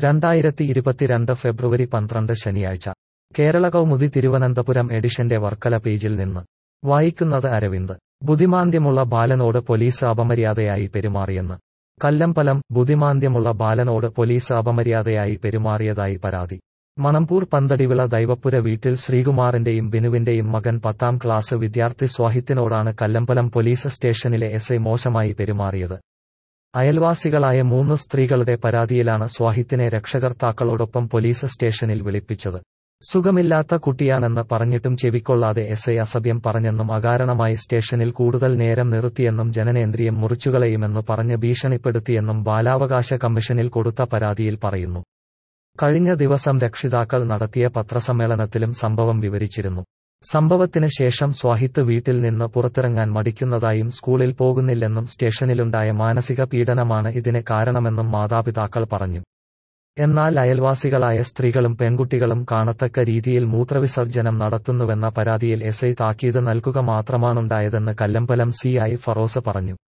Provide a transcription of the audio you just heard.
രണ്ടായിരത്തി ഇരുപത്തിരണ്ട് ഫെബ്രുവരി പന്ത്രണ്ട് ശനിയാഴ്ച കേരള കൗമുദി തിരുവനന്തപുരം എഡിഷന്റെ വർക്കല പേജിൽ നിന്ന് വായിക്കുന്നത് അരവിന്ദ് ബുദ്ധിമാന്ദ്യമുള്ള ബാലനോട് പോലീസ് അപമര്യാദയായി പെരുമാറിയെന്ന് കല്ലമ്പലം ബുദ്ധിമാന്ദ്യമുള്ള ബാലനോട് പോലീസ് അപമര്യാദയായി പെരുമാറിയതായി പരാതി മണമ്പൂർ പന്തടിവിള ദൈവപ്പുര വീട്ടിൽ ശ്രീകുമാറിന്റെയും ബിനുവിന്റെയും മകൻ പത്താം ക്ലാസ് വിദ്യാർത്ഥി സ്വാഹിത്തിനോടാണ് കല്ലമ്പലം പോലീസ് സ്റ്റേഷനിലെ എസ് ഐ മോശമായി പെരുമാറിയത് അയൽവാസികളായ മൂന്ന് സ്ത്രീകളുടെ പരാതിയിലാണ് സ്വാഹിത്തിനെ രക്ഷകർത്താക്കളോടൊപ്പം പോലീസ് സ്റ്റേഷനിൽ വിളിപ്പിച്ചത് സുഖമില്ലാത്ത കുട്ടിയാണെന്ന് പറഞ്ഞിട്ടും ചെവിക്കൊള്ളാതെ എസ് ഐ അസഭ്യം പറഞ്ഞെന്നും അകാരണമായി സ്റ്റേഷനിൽ കൂടുതൽ നേരം നിർത്തിയെന്നും ജനനേന്ദ്രിയം മുറിച്ചുകളയുമെന്ന് പറഞ്ഞ് ഭീഷണിപ്പെടുത്തിയെന്നും ബാലാവകാശ കമ്മീഷനിൽ കൊടുത്ത പരാതിയിൽ പറയുന്നു കഴിഞ്ഞ ദിവസം രക്ഷിതാക്കൾ നടത്തിയ പത്രസമ്മേളനത്തിലും സംഭവം വിവരിച്ചിരുന്നു സംഭവത്തിന് ശേഷം സ്വാഹിത്ത് വീട്ടിൽ നിന്ന് പുറത്തിറങ്ങാൻ മടിക്കുന്നതായും സ്കൂളിൽ പോകുന്നില്ലെന്നും സ്റ്റേഷനിലുണ്ടായ മാനസിക പീഡനമാണ് ഇതിന് കാരണമെന്നും മാതാപിതാക്കൾ പറഞ്ഞു എന്നാൽ അയൽവാസികളായ സ്ത്രീകളും പെൺകുട്ടികളും കാണത്തക്ക രീതിയിൽ മൂത്രവിസർജനം നടത്തുന്നുവെന്ന പരാതിയിൽ എസ് ഐ താക്കീത് നൽകുക മാത്രമാണുണ്ടായതെന്ന് കല്ലമ്പലം സി ഐ ഫറോസ് പറഞ്ഞു